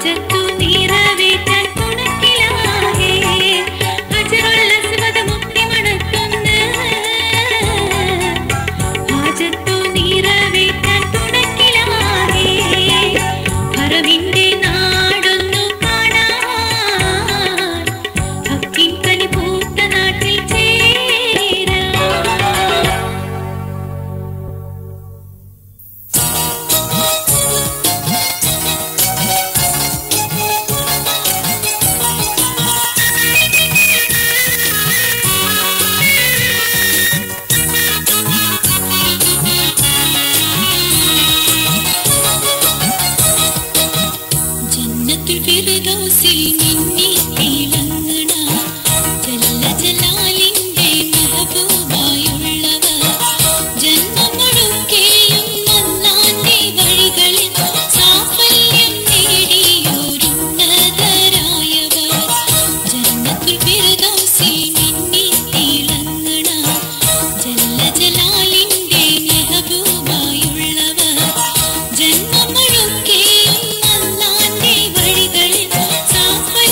ഹാജത്തു നിറവേറ്റാൻ തുണക്കിലാഹേ അജറുള്ള സുവദ മുക്തി മണത്തുന്ന് ഹാജത്തു നിറവേറ്റാൻ തുണക്കിലാഹേ ഹറമിന്റെ നാടൊന്നു കാണാൻ ഹക്കിൻ കനി പൂത്ത നാട്ടിൽ ചേരാൻ ജന്നത്തുൽ ഫിർദൗസിൽ നിന്നെ തിളങ്ങണ ജല്ല ജലാലിന്റെ മെഹബൂബായുള്ളവർ ജന്മം മുഴുക്കെയും അല്ലാന്റെ വഴികളിൽ സാഫല്യം നേടിയോരുന്നതരായവർ ജന്നത്തുൽ ഫിർദൗസിൽ നിന്നെ തിളങ്ങണ ജല്ല ജലാലിന്റെ മെഹബൂബായുള്ളവർ ജന്മം മുഴുക്കെയും അല്ലാന്റെ വഴികളിൽ സാഫല്യം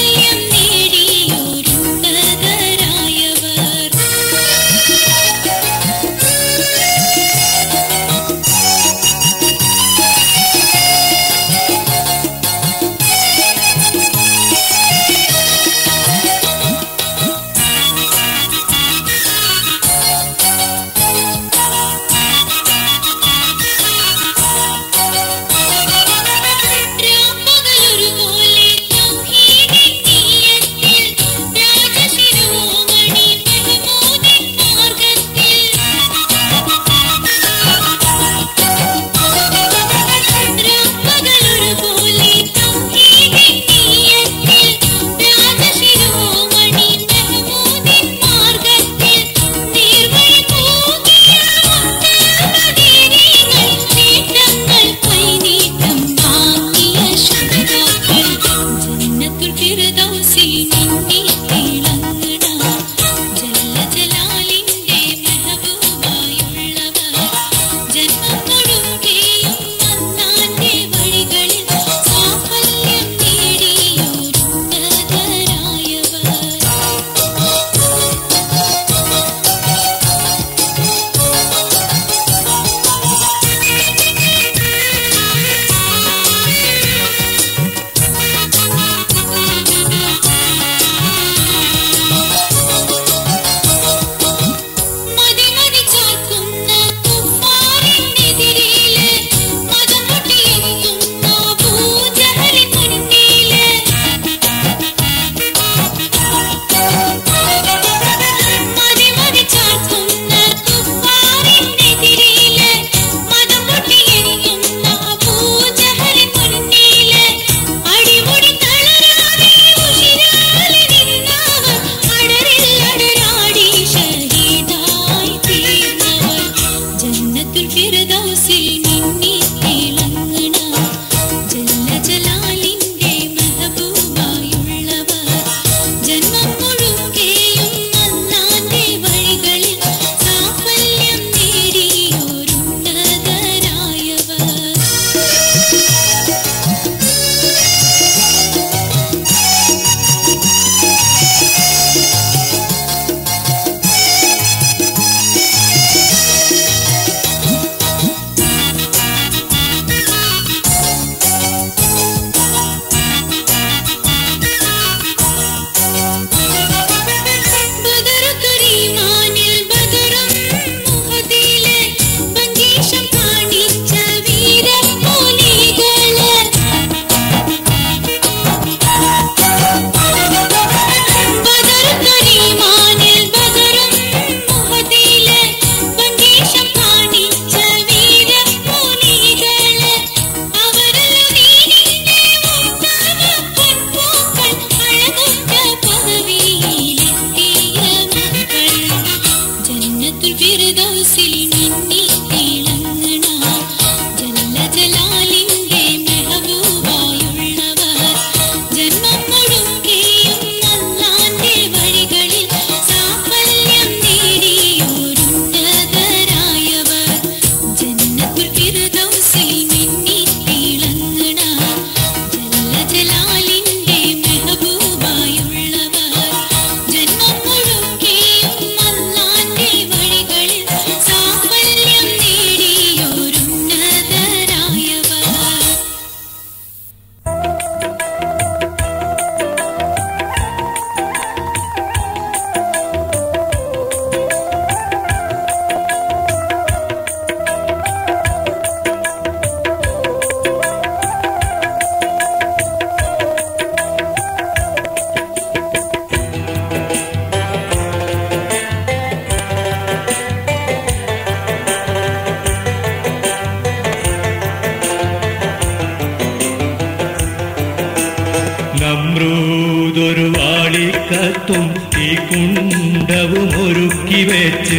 നമ്രൂതൊരു വാളിക്കത്തും തീക്കുണ്ടവും ഒരുക്കി വെച്ച്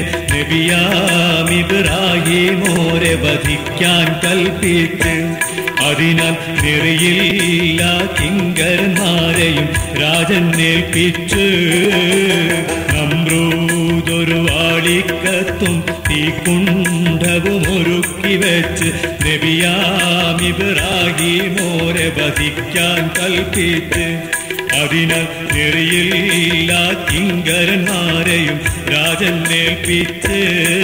നബിയാമിബ്രാഹിമോരെ വധിക്കാൻ കൽപ്പിച്ച് അതിനാൽ നെറിയില്ല കിങ്കരന്മാരെയും രാജൻ ഏൽപ്പിച്ച് നമ്രൂതൊരു വാളിക്കത്തും തീക്കുണ്ടവും ഒരുക്കി വെച്ച് നബിയാമിബ്രാഹിമോരെ വധിക്കാൻ കൽപ്പിച്ച് അതിനാൽ നെറിയില്ല കിങ്കരന്മാരെയും രാജൻ ഏൽപ്പിച്ച്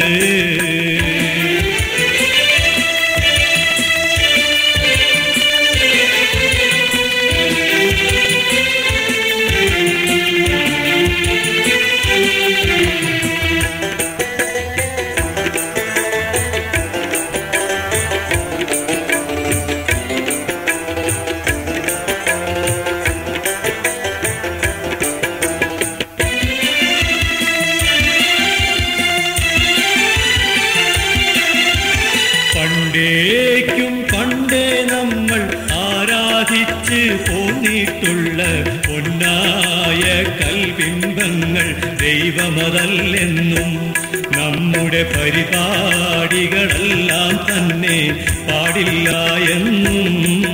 പണ്ടേക്കും പണ്ടേ നമ്മൾ ആരാധിച്ച് പോന്നിട്ടുള്ള പൊന്നായ കൽബിംബങ്ങൾ ദൈവമതല്ലെന്നും നമ്മുടെ പരിപാടികളെല്ലാം തന്നെ പാടില്ല എന്നും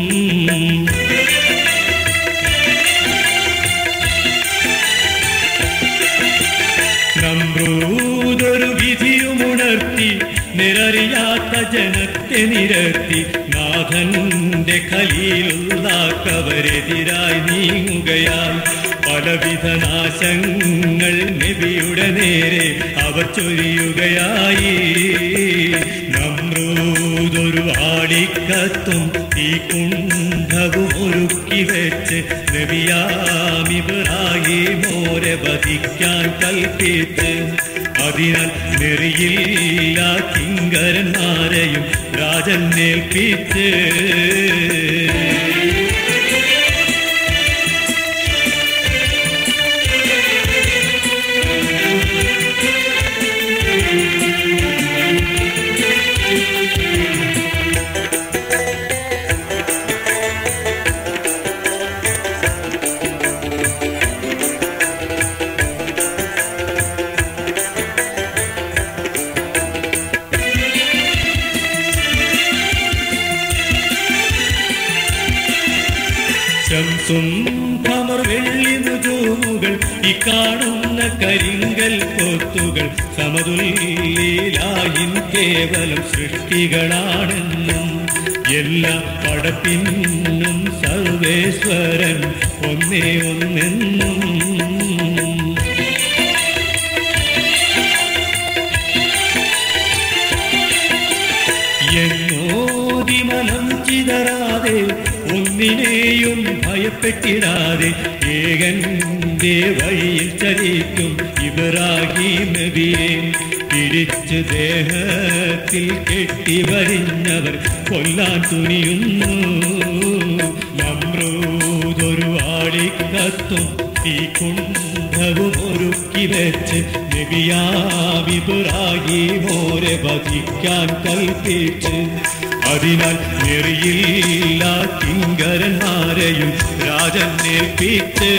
നമ്രൂതൊരു വിധിയുമുണർത്തി നിരറിയാത്ത ജനത്തെ നിരത്തി നാഥന്റെ കലിയിലുള്ളവരെതിരായി നീങ്ങുകയായി പലവിധ നാശങ്ങൾ നബിയുടെ നേരെ അവർ ചൊരിയുകയായി നമ്രൂതൊരു ആളിക്കത്തും ഈ കുണ്ഠവും ഒരുക്കി വെച്ച് നബിയാമിബ്രാഹിമോരെ വധിക്കാൻ കൽപ്പിച്ച് അതിനാൽ നെറിയില്ല കിങ്കരന്മാരെയും രാജൻ ഏൽപ്പിച്ച് ശംസും ഖമർ വെള്ളി മുജൂമുകൾ ഈ കാണുന്ന കരിങ്കൽ കൊത്തുകൾ സമതുല്യലായിൻ കേവലം സൃഷ്ടികളാണെന്നും എല്ലാ പടപ്പിന്നും സർവേശ്വരൻ ഒന്നേ ഒന്നെന്നും എന്നോതിമനം ചിതറാതെ ഒന്നിനെയും ഭയപ്പെട്ടിടാതെ ഏകന്റെ വഴിയിൽ ചലിക്കും ഇബ്രാഹിം നബിയെ പിടിച്ച് ദേഹത്തിൽ കെട്ടി വരിഞ്ഞവർ കൊല്ലാൻ തുനിയുന്നു നമ്രൂതൊരു ആളിക്കത്തും തീ കുണ്ഠവും ഒരുക്കി വെച്ച് നബിയാവിബുറാഹിമോരെ വധിക്കാൻ കൽപ്പിച്ച് അതിനാൽ നെറിയില്ല കിങ്കരന്മാരെയും രാജൻ ഏൽപ്പിച്ച്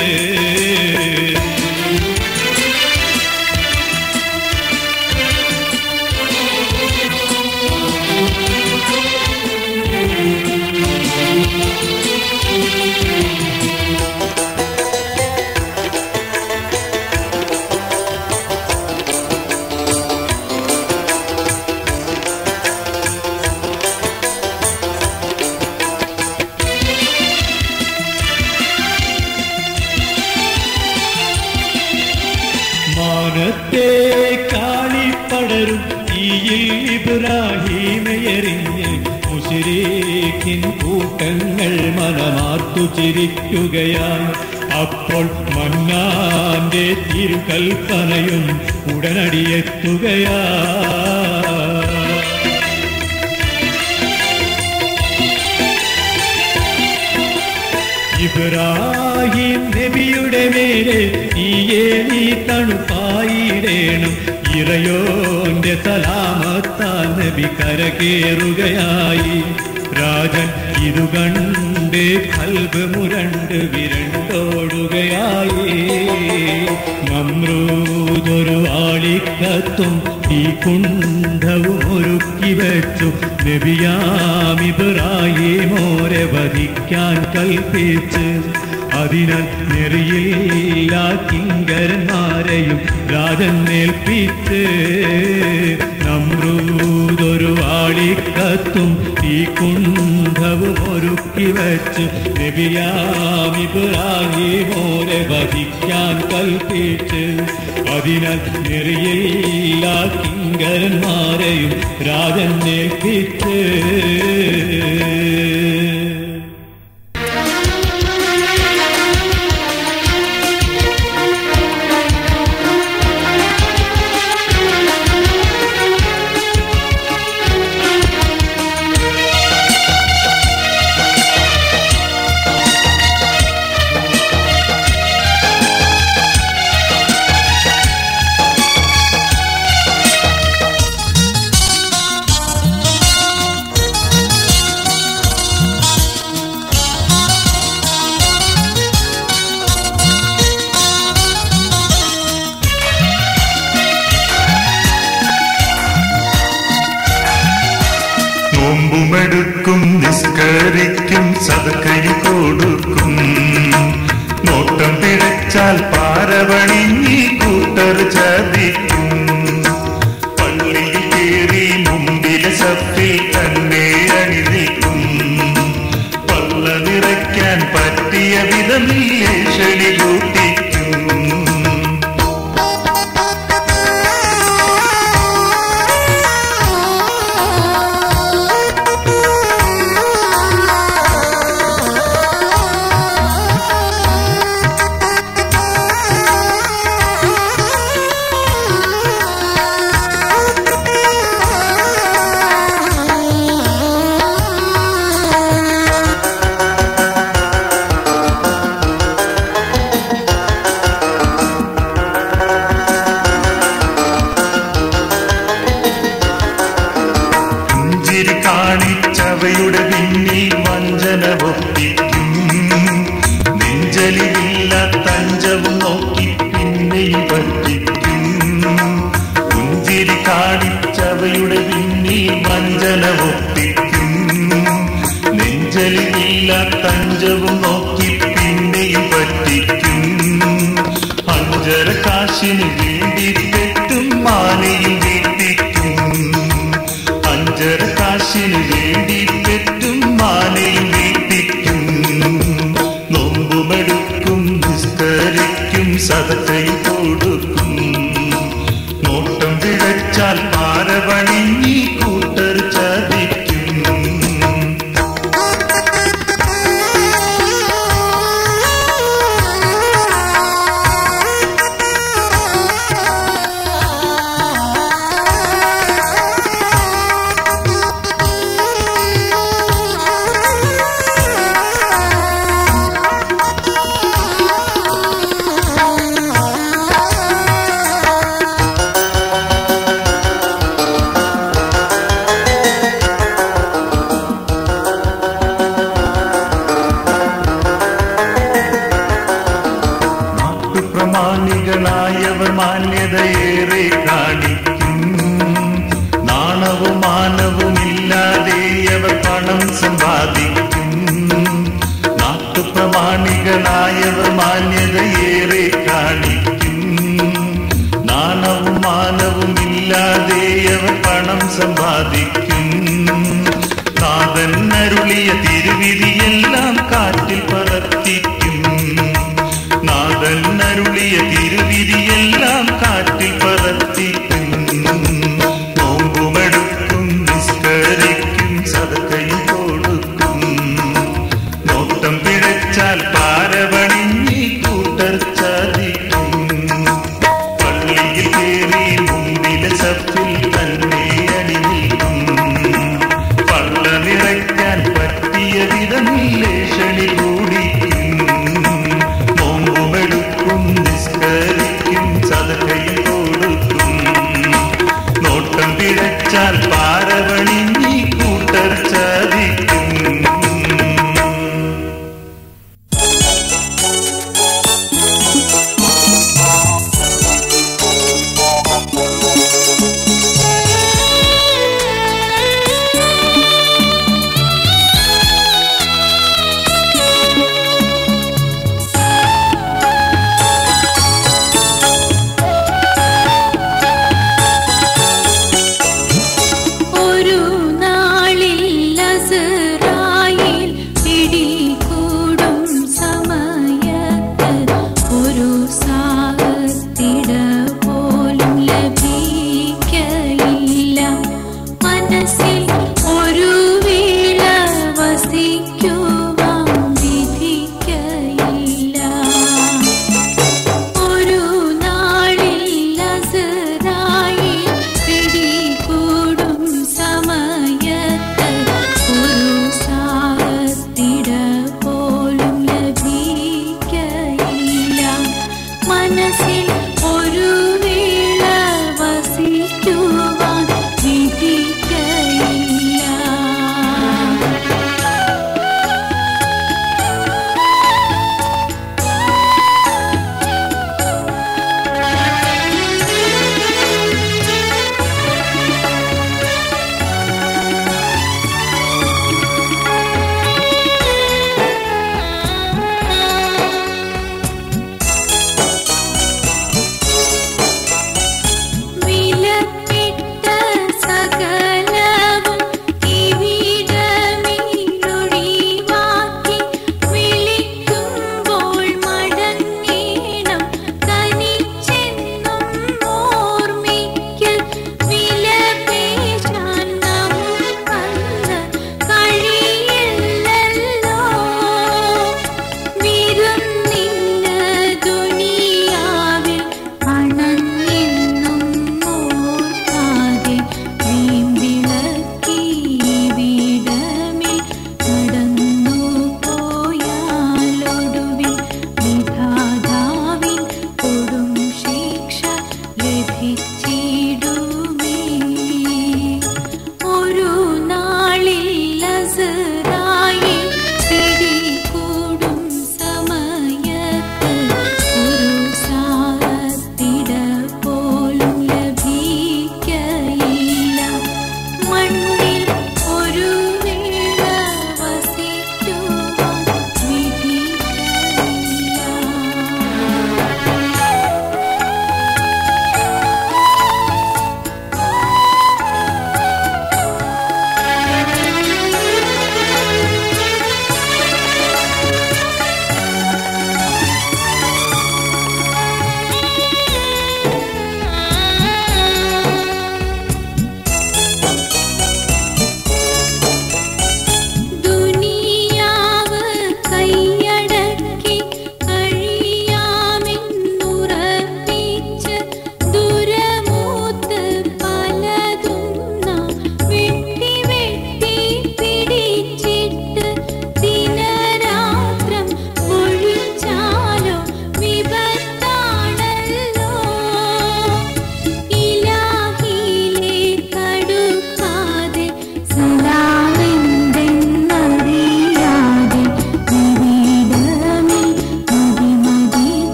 മാനത്തെ കാളിപ്പടരും തീയിൽ ഇബ്രാഹീമയെറിഞ്ഞ് മുശിരീക്കിൻ കൂട്ടങ്ങൾ മനമാർത്തു ചിരിക്കുകയായി അപ്പോൾ മന്നാന്റെ തിരുകൽപ്പനയും ഉടനടിയെത്തുകയാ ഇബ്രാഹിം നബിയുടെ മേലെ ഈയേ നീ തണുപ്പായിടേണം ഇറയോന്റെ സലാമത്താൽ നബി കരകേറുകയായി രാജൻ ഇതു കണ്ട അവന്റെ കൽബ് മുരണ്ട് വിരണ്ടോടുകയായി നമ്രൂതൊരു ആളിക്കത്തും ഈ കുണ്ഠവും ഒരുക്കി വെച്ചു നബിയാമിബ്രാഹിമോരെ വധിക്കാൻ കൽപ്പിച്ച് അതിനാൽ നെറിയില്ല കിങ്കരന്മാരെയും രാജൻ ഏൽപ്പിച്ച് നമ്രൂതൊരു ആളിക്കത്തും ഈ കുണ്ഠവും ഒരുക്കി വെച്ച് നബിയാമിബ്രാഹിമോരെ വധിക്കാൻ കൽപ്പിച്ച് അതിനാൽ നെറിയില്ല കിങ്കരന്മാരെയും രാജൻ ഏൽപ്പിച്ച് നോമ്പുമെടുക്കും നിസ്കരിക്കും സദക്കൈ കൊടുക്കും നോട്ടം പിഴച്ചാൽ പാരവണിഞ്ഞി കൂട്ടർ ചതിക്കും പള്ളിയിൽ കയറി മുമ്പിലെ സത്തിൽ തന്നെ അണിനിൽക്കും പള്ള നിറയ്ക്കാൻ പറ്റിയ വിധമില്ലേ ഷണി കൂട്ടിക്കും പുഞ്ചിരി കാണിച്ചവയുടെ പിന്നിൽ വഞ്ചന ഒപ്പിക്കും നെഞ്ചലില്ല തഞ്ചവും നോക്കി പിന്നെയും പറ്റിക്കും പുഞ്ചിരി കാണിച്ചവയുടെ പിന്നിൽ വഞ്ചന ഒപ്പിക്കും നെഞ്ചലില്ല തഞ്ചവും നോക്കി പിന്നെയും പറ്റിക്കും അഞ്ചര കാശിന് വേണ്ടി തെറ്റും മാലയും വീട്ടിക്കും അഞ്ചര കാശിന് വേണ്ടി പെറ്റും മാലയും വീട്ടിക്കും നോമ്പുമെടുക്കും നിസ്കരിക്കും സദക്കയും കൊടുക്കും നോട്ടം പിഴച്ചാൽ പാരവണിഞ്ഞി കൂട്ടർ ചതിക്കും നാട്ടുപ്രമാണികളായവർ മാന്യതയേറെ കാണിക്കും നാണവും മാനവുമില്ലാതെ അവർ പണം സമ്പാദിക്കും നാട്ടുപ്രമാണികളായവർ മാന്യതയേറെ കാണിക്കും നാണവും മാനവുമില്ലാതെ അവർ പണം സമ്പാദിക്കും നാഥൻ അരുളിയ തിരുവിധിയെല്ലാം കാറ്റിൽ പറത്തിക്കും നാഥൻ അരുളിയ തിരുവിധിയെല്ലാം കാറ്റിൽ പറത്തിക്കും നോമ്പുമെടുക്കും നിസ്കരിക്കും സദക്കയും കൊടുക്കും നോട്ടം പിഴച്ചാൽ പാരവണിഞ്ഞി കൂട്ടർ ചതിക്കും പള്ളിയിൽ കയറി മുമ്പിലെ സഫിൽ തന്നെ അണിനിൽക്കും പള്ള നിറയ്ക്കാൻ പറ്റിയ വിധമില്ലേ ഷണി കൂടിക്കും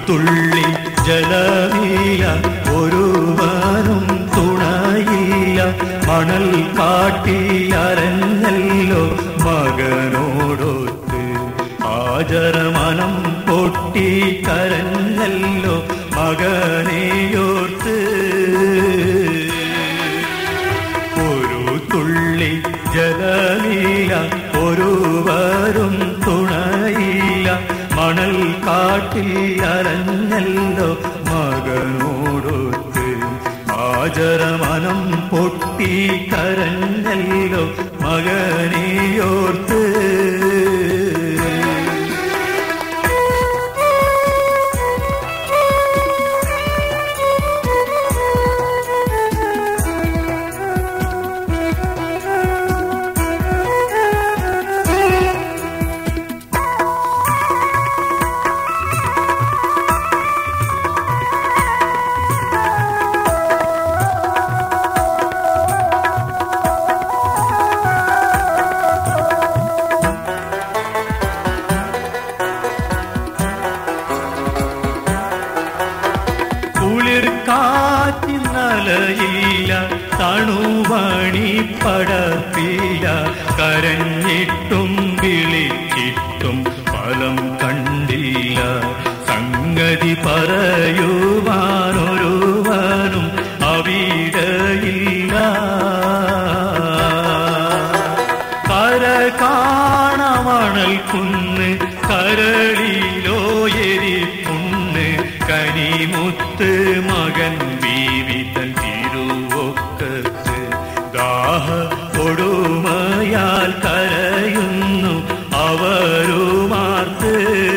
തുള്ളി ജലമില്ല ഒരുവനും തുണയില്ല മണൽ കാട്ടിൽ അരഞ്ഞല്ലോ മകനോടൊത്ത് ആചരമനം പൊട്ടി കരഞ്ഞല്ലോ മകനെയോർത്ത് ഒരു തുള്ളി ജലമില്ല ഒരുവരും തുണയില്ല മണൽ കാട്ടിൽ അരഞ്ഞല്ലോ മകനോടൊത്ത് ആചരമനം പൊട്ടി കരഞ്ഞല്ലോ മകനെയോർത്ത് കുളിർ കാറ്റിന്നലയില്ല തണുവണി പടത്തില്ല കരഞ്ഞിട്ടും വിളിച്ചിട്ടും ഫലം കണ്ടില്ല സംഗതി പറയുവാനൊരുവനും അവിടയില്ല കര കാണമണൽ കുന്ന് കരളിലോ എരിപ്പുണ്ണ് കനിമുത്ത് മകൻ ബീവിതൻ തിരുവൊക്കത്ത് ദാഹ കൊടുമയാൽ കരയുന്നു അവരുമാർത്ത്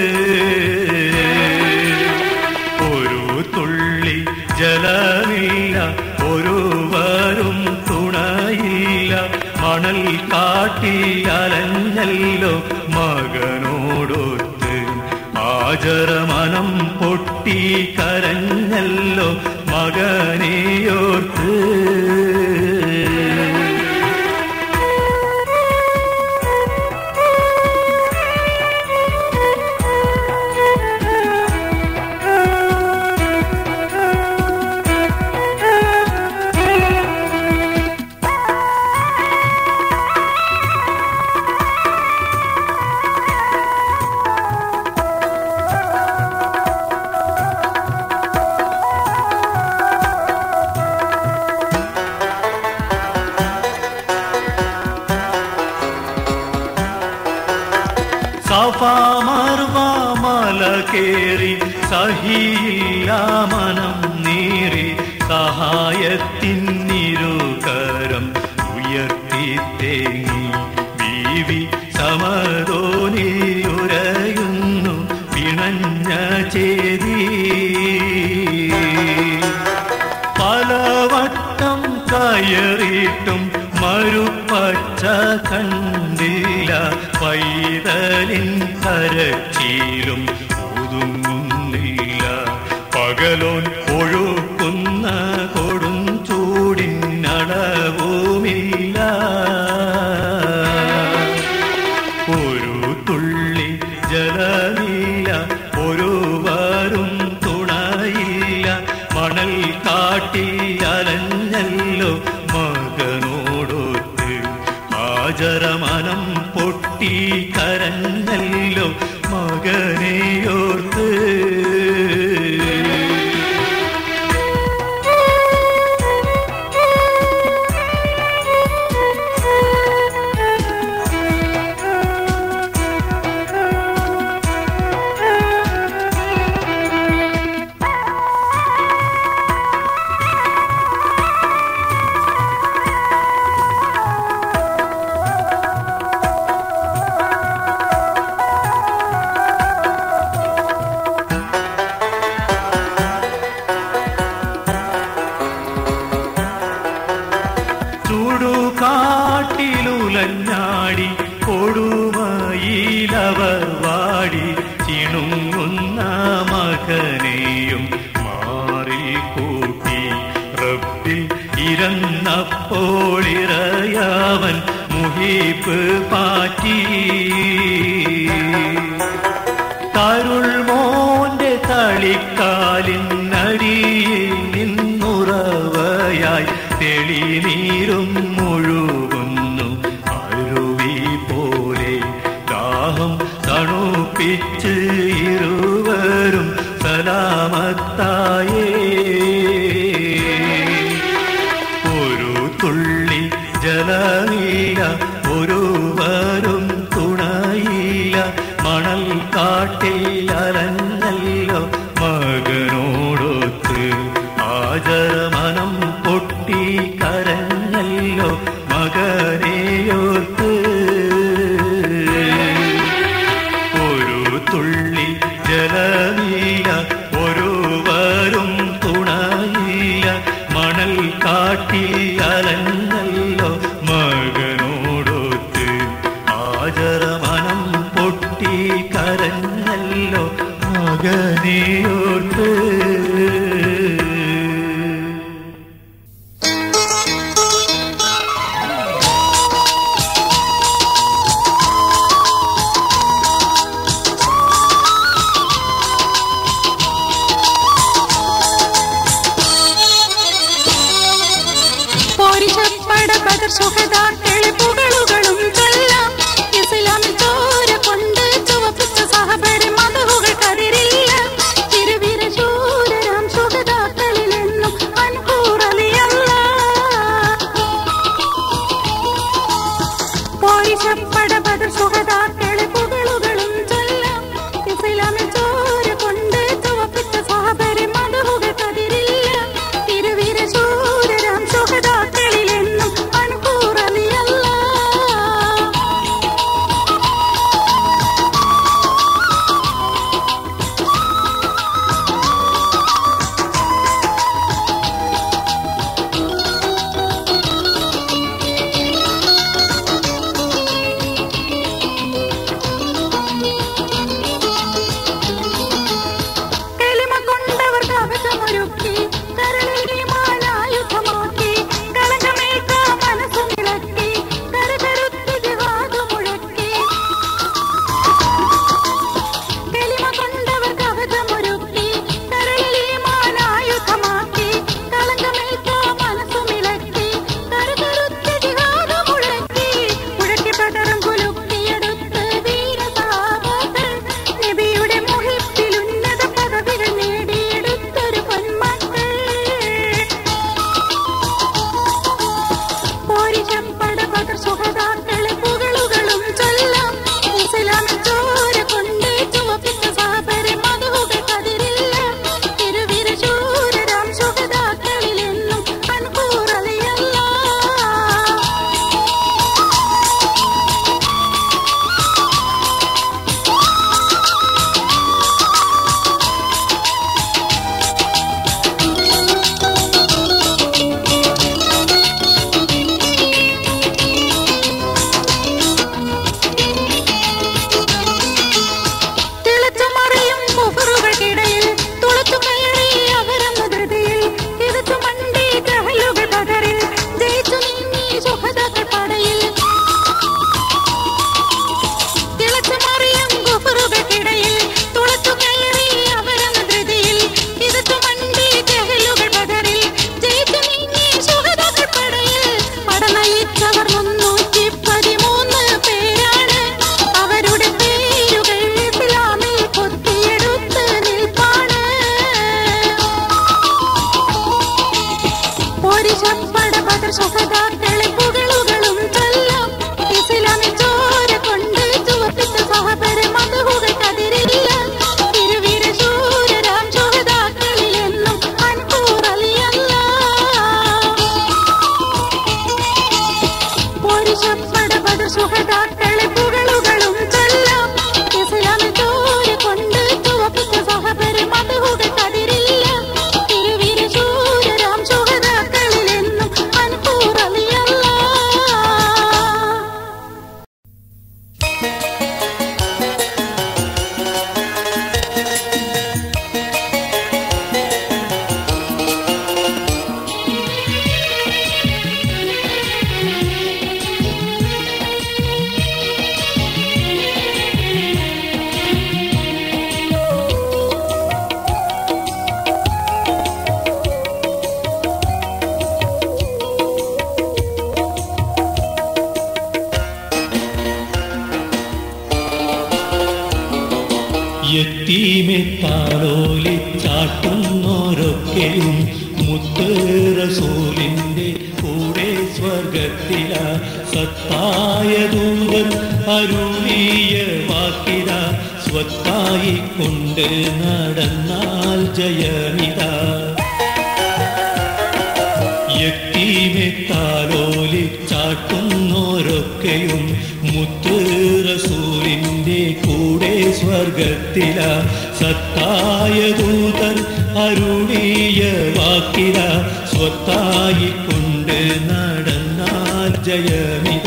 ഒരു തുള്ളി ജലമില്ല ഒരുവരും തുണയില്ല മണൽ കാട്ടിൽ അലഞ്ഞല്ലോ മകനോടൊത്ത് ആചരമനം പൊട്ടി കരഞ്ഞല്ലോ മകനെയോർത്ത് സഫാമർവാമല കേറി സഹിയില്ല മനം നീറി സഹായത്തിനിരുകരം ഉയർത്തി തേങ്ങി ബീവി സമതോനിയുരയുന്നു പിണഞ്ഞ ചേരി പലവട്ടം കയറിയിട്ടും മരുപ്പച്ച കണ്ടില്ല പൈതലിൻ കരച്ചിലും ഒതുങ്ങുന്നില്ല പകലോൻ ഒഴുക്കുന്ന കൊടും ചൂടിനളവുമില്ല ഒരു തുള്ളി ജലമില്ല ഒരുവരും തുണയില്ല മണൽ കാട്ടി അലഞ്ഞല്ലോ മകനോടൊത്ത് ആചരമനം പൊട്ടി കരഞ്ഞല്ലോ മകനെയോർത്ത് ചുടുകാട്ടിലുലഞ്ഞാടി കൊടുമയിലവർ വാടി ചിണുങ്ങുന്ന മകനെയും മാറിൽ കൂട്ടി റബ്ബിൽ ഇരന്നപ്പോളിറയവൻ മുഹിപ്പ് പാറ്റി തരുൾ മോന്റെ തള അള്ളിക്കാലിനടിയിൽ നിന്നുറവയായി തെളിനീരും മുഴുകുന്നു അരുവി പോലെ ദാഹം തണുപ്പിച്ച് ഇരുവരും സലാമത്തായേ ഒരു തുള്ളി ജലമില്ല ഒരുവരും തുണയില്ല മണൽ കാട്ടിൽ അലഞ്ഞല്ലോ മകനോടൊത്ത് ആചരമനം പൊട്ടി കരഞ്ഞല്ലോ മകനെയോർത്ത് ഒരു തുള്ളി ജലമില്ല ഒരുവരും തുണയില്ല മണൽ കാട്ടിൽ അലഞ്ഞല്ലോ മകനോടൊത്ത് ആചരമനം പൊട്ടി കരഞ്ഞല്ലോ മകനെയോർത്ത് പോരിശപ്പട ബദർ സുഹദാർ തെളിപ്പുകളുകളും ചൊല്ലാം ഇസ്ലാമിൽ ചോര കൊണ്ട് ചുവപ്പിച്ച സഹബരെ മതവുകൾ കതിരില്ല തിരുവിര ശൂരരാം സുഹദാക്കളിലെന്നും അൻകൂറലിയല്ല പോരിശപ്പട ബദർ സുഹദാർ തെളിപ്പുകളുകളും ചൊല്ലാം ഇസ്ലാമിൽ ചോര കൊണ്ട് ചുവപ്പിച്ച സഹബരെ മതവുകൾ കതിരില്ല തിരുവിര ശൂരരാം സുഹദാക്കളിലെന്നും അൻകൂറലിയല്ല യത്തീമെത്താലോലിച്ചാട്ടുന്നോരൊക്കെയും മുത്തേറസൂലിന്റെ കൂടെ സ്വർഗത്തില സത്തായ ദൂതൻ അരുളിയ വാക്കില സ്വത്തായി കൊണ്ട് നടന്നാൽ ജയമിത യത്തീമെത്താലോലി ചാട്ടുന്നോരൊക്കെയും മുത്തുറസൂലിന്റെ കൂടെ സ്വർഗത്തില സത്തായ ദൂതർ അരുളിയ വാക്കില സ്വത്തായി കൊണ്ട് നടന്നാൽ ജയമിത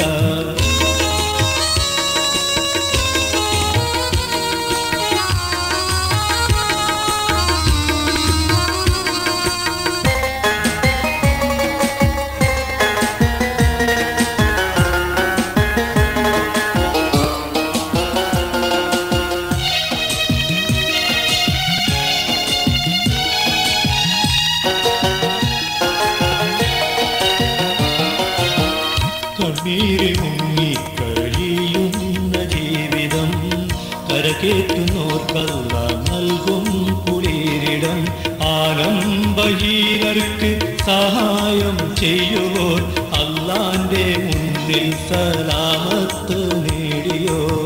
കണ്ണീര് മുങ്ങി കഴിയുന്ന ജീവിതം കരകേറ്റുന്നോർക്കല്ല നൽകും കുളിരിടം ആലംബഹീനർക്ക് സഹായം ചെയ്യുവോർ അല്ലാന്റെ മുന്നിൽ സലാമത്ത് നേടിയോർ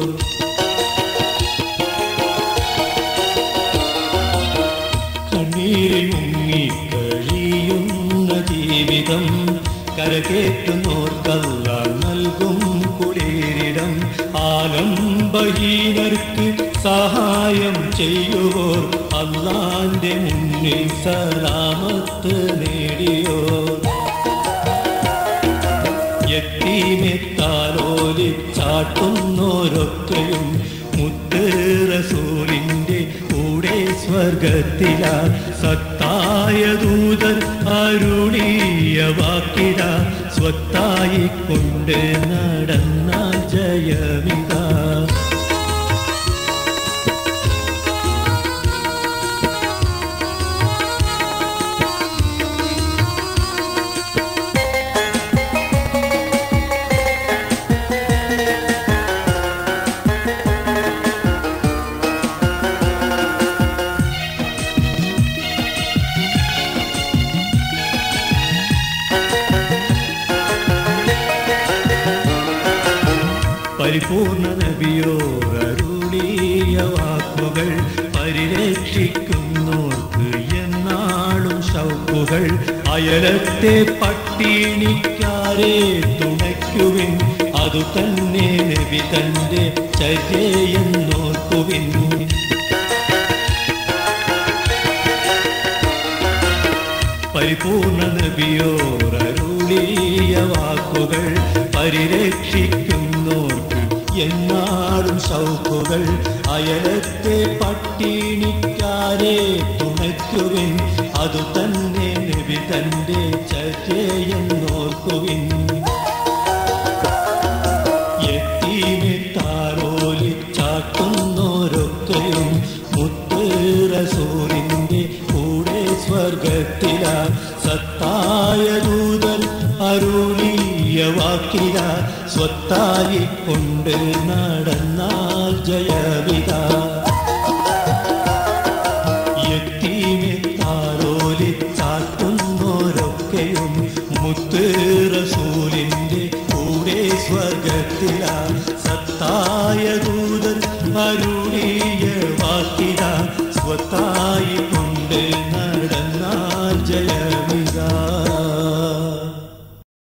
കണ്ണീരിൽ മുങ്ങി കഴിയുന്ന ജീവിതം കരകേറ്റുന്നോർക്കല്ല നൽകും കുളിരിടം ആലംബഹീനർക്ക് സഹായം ചെയ്യുവോർ അല്ലാന്റെ മുന്നിൽ സലാമത്ത് നേടിയോർ എത്തീമെത്താലോലി ചാട്ടുന്നോരൊക്കെയും മുത്തേറസൂലിന്റെ കൂടെ സ്വർഗത്തില സത്തായ ദൂതൻ അരുളിയ വാക്കില സ്വത്തായി കൊണ്ട് നടന്ന ജയമിത പരിപൂർണ നബിയോരരുളിയ വാക്കുകൾ പരിരക്ഷിക്കുന്നോർക്ക് എന്നാളും ശൗക്കുകൾ അയലത്തെ പട്ടിണിക്കാരെ തുണയ്ക്കുവിൻ അതു തന്നെ നബി തന്റെ ചര്യയെന്നോർക്കുവിൻ പരിപൂർണ നബിയോരരുളിയ വാക്കുകൾ പരിരക്ഷിക്കുന്നോർക്ക് എന്നാളും സൗക്കുകൾ അയലത്തെ പട്ടിണിക്കാരെ തുണയ്ക്കുവിൻ അതു തന്നെ നബി തന്റെ ചര്യയെന്നോർക്കുവിൻ എത്തീമെത്താരോലി ചാട്ടുന്നോരൊക്കെയും മുത്തേറസൂരിന്റെ കൂടെ സ്വർഗത്തില സത്തായ ദൂതൻ അരുളിയ വാക്കില സ്വത്തായി കൊണ്ട് നടന്നാൽ ജയവിത എത്തീമെത്താരോലി ചാട്ടുന്നോരൊക്കെയും മുത്തേറസൂലിന്റെ കൂടെ സ്വർഗത്തില സത്തായ ദൂതൻ അരുളിയ വാക്കില സ്വത്തായി കൊണ്ട്